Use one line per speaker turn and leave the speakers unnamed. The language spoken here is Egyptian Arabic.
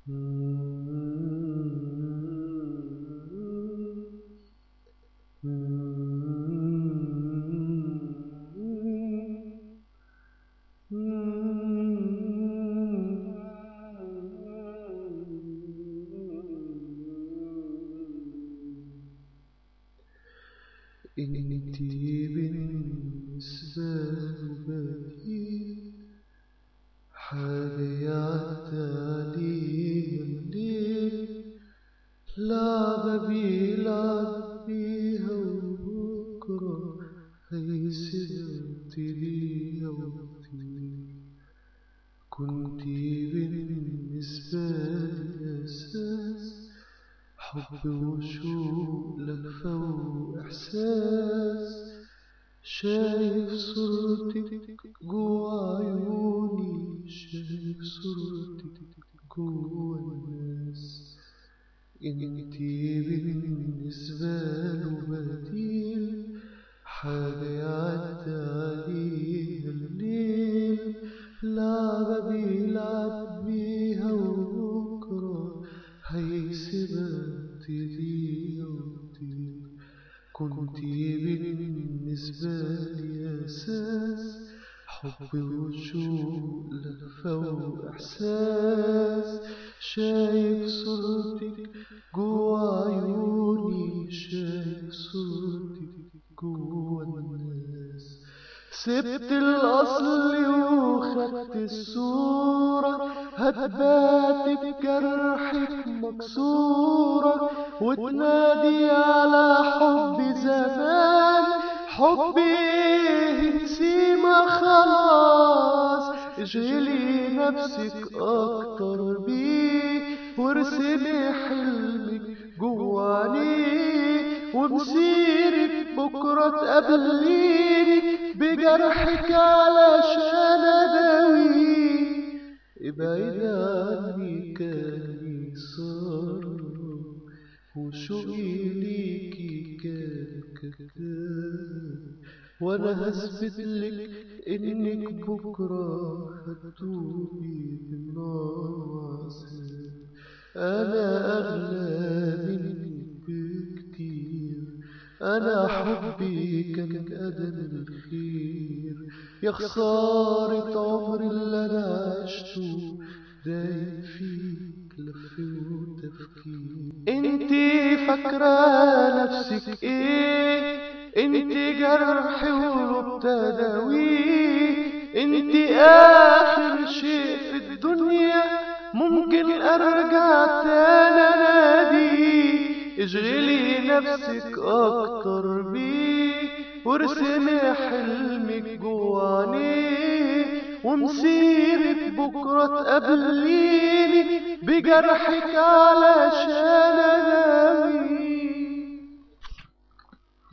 انتي بالنسبة لي حاجة يعدى الليل لعبة بيلعب بيها وبكرة هيسيب ليها وقتي كنتي بالنسبة لي أساس حب وشوق لهفة وإحساس شايف صورتك جوا عيوني شايف صورتك جوا الناس انتي بالنسبة له بديل حاجة يعدى عليها الليل لعبة بيلعب بيها وبكرة هيسيبها تضيع وتضيع كنتي بالنسبة لي أساس حب وشوق لهفة وإحساس شايف صورتك جوا عيوني شايف صورتك جوا الناس سبت الأصل وخدت الصورة هتبات بجرحك مكسورة وتنادي على حب زمان حبي نسيمة خلاص اشغلي نفسك أكتر بيه وارسمي حلمك جوا عينيك ومسيرك بكرة تقابليني بجرحك علشان أداويه ابعد عني كان صار وشوقي ليكي كان كذاب وانا هثبت لك انك بكره هتدوبي بالنار وعذاب انا اغلى منك بكتير انا حبي كان ادم الخير يا خسارة عمري اللي انا عشته دايب فيك لف وتفكير انتي فاكرة نفسك ايه انتي جرحي ولو تداويه انتي اخر شيء في الدنيا ممكن ارجع تاني اناديه اشغلي نفسك اكتر بيه وارسمي حلمك جوا عينيه ومسيرك بكرة تقابليني بجرحك علشان